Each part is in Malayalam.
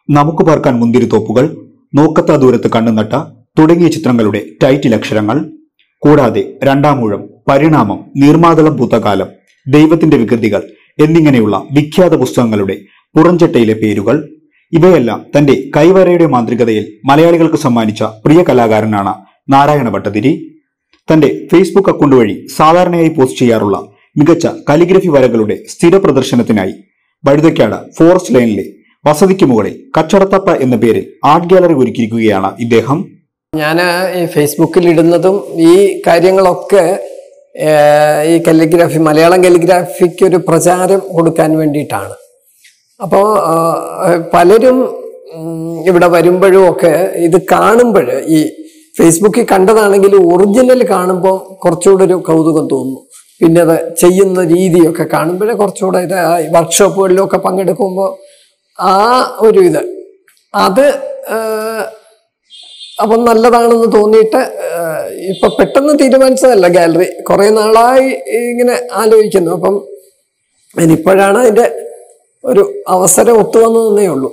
നമുക്ക് പാർക്കാൻ മുന്തിരിത്തോപ്പുകൾ നോക്കത്താ ദൂരത്ത് കണ്ണുനട്ട തുടങ്ങിയ ചിത്രങ്ങളുടെ ടൈറ്റിൽ അക്ഷരങ്ങൾ കൂടാതെ രണ്ടാമൂഴം പരിണാമം നീർമാതളം പൂത്തകാലം ദൈവത്തിന്റെ വികൃതികൾ എന്നിങ്ങനെയുള്ള വിഖ്യാത പുസ്തകങ്ങളുടെ പുറംചട്ടയിലെ പേരുകൾ ഇവയെല്ലാം തന്റെ കൈവരയുടെ മാന്ത്രികതയിൽ മലയാളികൾക്ക് സമ്മാനിച്ച പ്രിയ കലാകാരനാണ് നാരായണ ഭട്ടതിരി തന്റെ ഫേസ്ബുക്ക് അക്കൗണ്ട് വഴി സാധാരണയായി പോസ്റ്റ് ചെയ്യാറുള്ള മികച്ച കലിഗ്രഫി വരകളുടെ സ്ഥിര പ്രദർശനത്തിനായി വഴുതക്കാട് ഫോറസ്റ്റ് ലൈനിലെ വസതിക്ക് മുകളിൽ കച്ചടത്തപ്പ എന്ന പേരിൽ ആർട്ട് ഗാലറി ഒരുക്കിയിരിക്കുകയാണ് ഇദ്ദേഹം ഞാൻ ഈ ഫേസ്ബുക്കിൽ ഇടുന്നതും ഈ കാര്യങ്ങളൊക്കെ ഏഹ്, ഈ കലിഗ്രാഫി മലയാളം കലിഗ്രാഫിക്ക് ഒരു പ്രചാരം കൊടുക്കാൻ വേണ്ടിയിട്ടാണ് അപ്പോൾ പലരും ഉം, ഇവിടെ വരുമ്പോഴും ഒക്കെ ഇത് കാണുമ്പോൾ ഈ ഫേസ്ബുക്കിൽ കണ്ടതാണെങ്കിൽ ഒറിജിനൽ കാണുമ്പോൾ കുറച്ചുകൂടെ ഒരു കൗതുകം തോന്നുന്നു പിന്നെ അത് ചെയ്യുന്ന രീതിയൊക്കെ കാണുമ്പോഴേ കുറച്ചുകൂടെ ഇത് വർക്ക്ഷോപ്പുകളിലൊക്കെ പങ്കെടുക്കുമ്പോൾ ആ ഒരു ഇത് അത് ഏഹ്, അപ്പം നല്ലതാണെന്ന് തോന്നിയിട്ട് ഏഹ്, ഇപ്പൊ പെട്ടെന്ന് തീരുമാനിച്ചതല്ല ഗാലറി കുറെ നാളായി ഇങ്ങനെ ആലോചിക്കുന്നു അപ്പം ഇനിയിപ്പോഴാണ് അതിന്റെ ഒരു അവസരം ഒത്തുവന്നതെന്നേ ഉള്ളൂ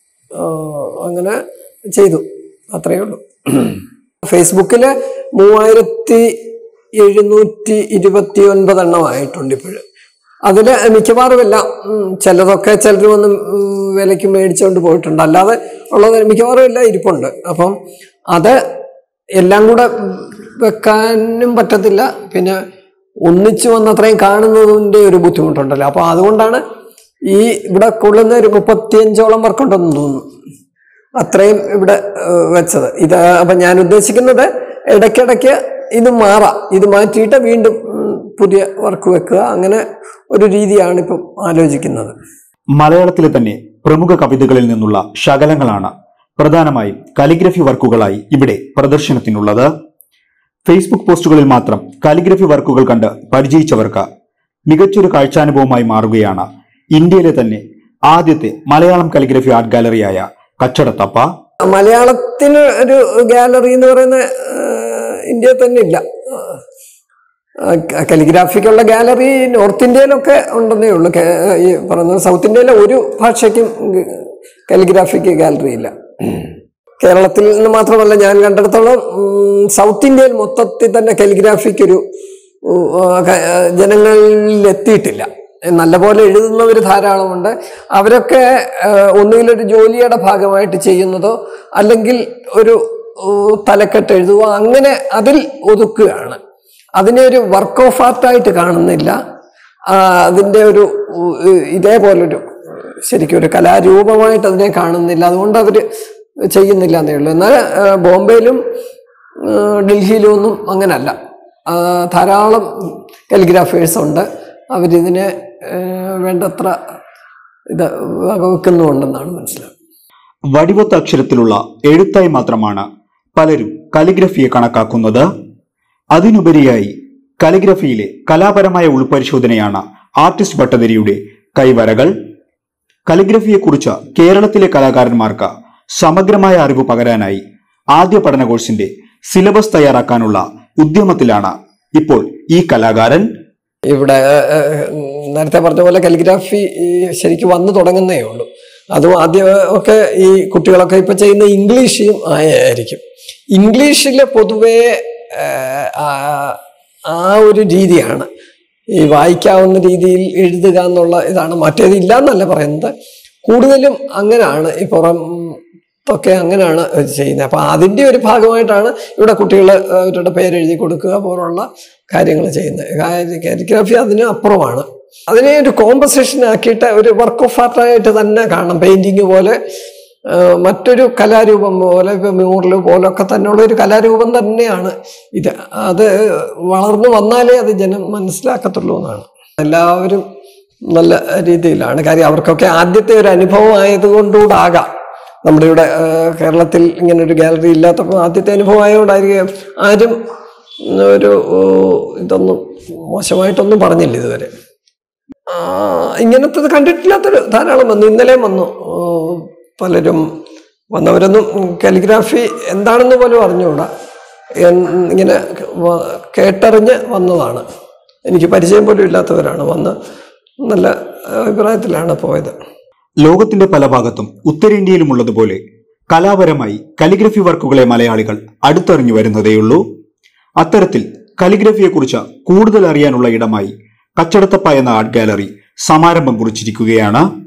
ഏഹ്, അങ്ങനെ ചെയ്തു അത്രയേ ഉള്ളൂ ഫേസ്ബുക്കില് മൂവായിരത്തി എഴുന്നൂറ്റി ഇരുപത്തി ഒൻപത് എണ്ണം ആയിട്ടുണ്ട് ഇപ്പോഴും അതിൽ മിക്കവാറും എല്ലാം ഉം, ചിലതൊക്കെ ചിലർ വന്ന് ഉം, വിലയ്ക്ക് മേടിച്ചുകൊണ്ട് പോയിട്ടുണ്ട് അല്ലാതെ ഉള്ളത് മിക്കവാറും എല്ലാം ഇരിപ്പുണ്ട് അപ്പം അത് എല്ലാം കൂടെ വെക്കാനും പറ്റത്തില്ല പിന്നെ ഒന്നിച്ചു വന്ന് അത്രയും കാണുന്നതിൻ്റെ ഒരു ബുദ്ധിമുട്ടുണ്ടല്ലോ അപ്പോൾ അതുകൊണ്ടാണ് ഈ ഇവിടെ കൊള്ളുന്ന ഒരു മുപ്പത്തിയഞ്ചോളം വർക്കുണ്ടെന്ന് തോന്നുന്നു അത്രയും ഇവിടെ ഏഹ്, വെച്ചത് ഇത് അപ്പം ഞാൻ ഉദ്ദേശിക്കുന്നത് ഇടയ്ക്കിടയ്ക്ക് ഇത് മാറാം ഇത് മാറ്റിയിട്ട് വീണ്ടും ഉം, പുതിയ വർക്ക് വെക്കുക അങ്ങനെ ഒരു രീതിയാണ് ഇപ്പം ആലോചിക്കുന്നത് മലയാളത്തിലെ തന്നെ പ്രമുഖ കവിതകളിൽ നിന്നുള്ള ശകലങ്ങളാണ് പ്രധാനമായും കാലിഗ്രഫി വർക്കുകളായി ഇവിടെ പ്രദർശനത്തിനുള്ളത് ഫേസ്ബുക്ക് പോസ്റ്റുകളിൽ മാത്രം കാലിഗ്രഫി വർക്കുകൾ കണ്ട് പരിചയിച്ചവർക്ക് മികച്ചൊരു കാഴ്ചാനുഭവമായി മാറുകയാണ് ഇന്ത്യയിലെ തന്നെ ആദ്യത്തെ മലയാളം കാലിഗ്രഫി ആർട്ട് ഗാലറിയായ കച്ചടത്തപ്പ മലയാളത്തിന് ഒരു ഗാലറി എന്ന് പറയുന്ന ഏഹ്, ഇന്ത്യയിൽ തന്നെ ഇല്ല കലിഗ്രാഫിക്കുള്ള ഗാലറി നോർത്ത് ഇന്ത്യയിലൊക്കെ ഉണ്ടെന്നേ ഉള്ളൂ കേ- ഈ പറയുന്നത് സൗത്ത് ഇന്ത്യയിലെ ഒരു ഭാഷയ്ക്കും കലിഗ്രാഫിക്ക് ഗാലറി ഇല്ല കേരളത്തിൽ നിന്ന് മാത്രമല്ല ഞാൻ കണ്ടിടത്തോളം ഉം, സൗത്ത് ഇന്ത്യയിൽ മൊത്തത്തിൽ തന്നെ കലിഗ്രാഫിക്ക് ഒരു ഉം, ആ, ക- ആ, ജനങ്ങളിൽ എത്തിയിട്ടില്ല നല്ലപോലെ എഴുതുന്നവർ ധാരാളമുണ്ട് അവരൊക്കെ ആ, ഒന്നുകിലൊരു ജോലിയുടെ ഭാഗമായിട്ട് ചെയ്യുന്നതോ അല്ലെങ്കിൽ ഒരു ഉം, തലക്കെട്ട് എഴുതുക അങ്ങനെ അതിൽ ഒതുക്കുകയാണ് അതിനെ ഒരു വർക്ക് ഓഫ് ആർട്ടായിട്ട് കാണുന്നില്ല ആ, അതിൻ്റെ ഒരു ഉം, ഇതേപോലൊരു ശരിക്കും ഒരു കലാരൂപമായിട്ട് അതിനെ കാണുന്നില്ല അതുകൊണ്ട് അവർ ചെയ്യുന്നില്ല എന്നേ ഉള്ളൂ എന്നാൽ ആ, ബോംബെയിലും ആ, ഡൽഹിയിലും ഒന്നും അങ്ങനല്ല ആ, ധാരാളം കലിഗ്രാഫേഴ്സ് ഉണ്ട് അവരിതിനെ ആ, വേണ്ടത്ര ഇത് വകവെക്കുന്നുണ്ടെന്നാണ് മനസ്സിലാക്കുന്നത് വടിവൊത്ത അക്ഷരത്തിലുള്ള എഴുത്തായി മാത്രമാണ് പലരും കലിഗ്രഫിയെ കണക്കാക്കുന്നത് അതിനുപരിയായി കലിഗ്രഫിയിലെ കലാപരമായ ഉൾപരിശോധനയാണ് ആർട്ടിസ്റ്റ് ഭട്ടതിരിയുടെ കൈവരകൾ കലിഗ്രഫിയെക്കുറിച്ച് കേരളത്തിലെ കലാകാരന്മാർക്ക് സമഗ്രമായ അറിവ് പകരാനായി ആദ്യ പഠന കോഴ്സിന്റെ സിലബസ് തയ്യാറാക്കാനുള്ള ഉദ്യമത്തിലാണ് ഇപ്പോൾ ഈ കലാകാരൻ ഇവിടെ ഏഹ്, നേരത്തെ പറഞ്ഞ പോലെ കലിഗ്രാഫി ഈ ശരിക്കും വന്നു തുടങ്ങുന്നേ ഉള്ളൂ അതും ആദ്യം ഒക്കെ ഈ കുട്ടികളൊക്കെ ഇപ്പൊ ചെയ്യുന്ന ഇംഗ്ലീഷിലും ആയിരിക്കും ഇംഗ്ലീഷിൽ പൊതുവേ ഏഹ്, ആ- ആ ഒരു രീതിയാണ് ഈ വായിക്കാവുന്ന രീതിയിൽ എഴുതുക എന്നുള്ള ഇതാണ് മറ്റേത് ഇല്ല എന്നല്ല പറയുന്നത് കൂടുതലും അങ്ങനെയാണ് ഈ പുറം ഒക്കെ അങ്ങനെയാണ് ഇത് ചെയ്യുന്നത് അപ്പം അതിൻ്റെ ഒരു ഭാഗമായിട്ടാണ് ഇവിടെ കുട്ടികൾ അവരുടെ പേരെഴുതി കൊടുക്കുക പോലുള്ള കാര്യങ്ങൾ ചെയ്യുന്നത് കാലിഗ്രാഫി അതിന് അപ്പുറമാണ് അതിനെ ഒരു കോമ്പസിഷൻ ആക്കിയിട്ട് ഒരു വർക്ക് ഓഫ് ആർട്ടായിട്ട് തന്നെ കാണണം പെയിന്റിങ് പോലെ ആ, മറ്റൊരു കലാരൂപം പോലെ ഇപ്പം മ്യൂറൽ പോലൊക്കെ തന്നെയുള്ള ഒരു കലാരൂപം തന്നെയാണ് ഇത് അത് വളർന്നു വന്നാലേ അത് ജനം മനസ്സിലാക്കത്തുള്ളൂ എന്നാണ് എല്ലാവരും നല്ല രീതിയിലാണ് കാര്യം അവർക്കൊക്കെ ആദ്യത്തെ ഒരു അനുഭവം ആയതുകൊണ്ടുകൂടാകാം നമ്മുടെ ഇവിടെ ആ, കേരളത്തിൽ ഇങ്ങനെ ഒരു ഗാലറി ഇല്ലാത്തപ്പോൾ ആദ്യത്തെ അനുഭവം ആയതുകൊണ്ടായിരിക്കും ആരും ഉം, ഒരു ഓ, ഇതൊന്നും മോശമായിട്ടൊന്നും പറഞ്ഞില്ല ഇതുവരെ ആ, ഇങ്ങനത്തത് കണ്ടിട്ടില്ലാത്തൊരു ധാരാളം വന്നു ഇന്നലെയും വന്നു ഓ, പലരും വന്നവരൊന്നും കാലിഗ്രാഫി എന്താണെന്ന് പോലും അറിഞ്ഞുകൂടാ എൻ- ഇങ്ങനെ വ- കേട്ടറിഞ്ഞ് വന്നതാണ് എനിക്ക് പരിചയം പോലും ഇല്ലാത്തവരാണ് വന്ന് നല്ല അഭിപ്രായത്തിലാണ് പോയത് ലോകത്തിന്റെ പല ഭാഗത്തും ഉത്തരേന്ത്യയിലുമുള്ളതുപോലെ കലാപരമായി കലിഗ്രഫി വർക്കുകളെ മലയാളികൾ അടുത്തറിഞ്ഞു വരുന്നതേയുള്ളൂ അത്തരത്തിൽ കലിഗ്രഫിയെക്കുറിച്ച് കൂടുതൽ അറിയാനുള്ള ഇടമായി കച്ചടത്തപ്പ എന്ന ആർട്ട് ഗാലറി സമാരംഭം കുറിച്ചിരിക്കുകയാണ്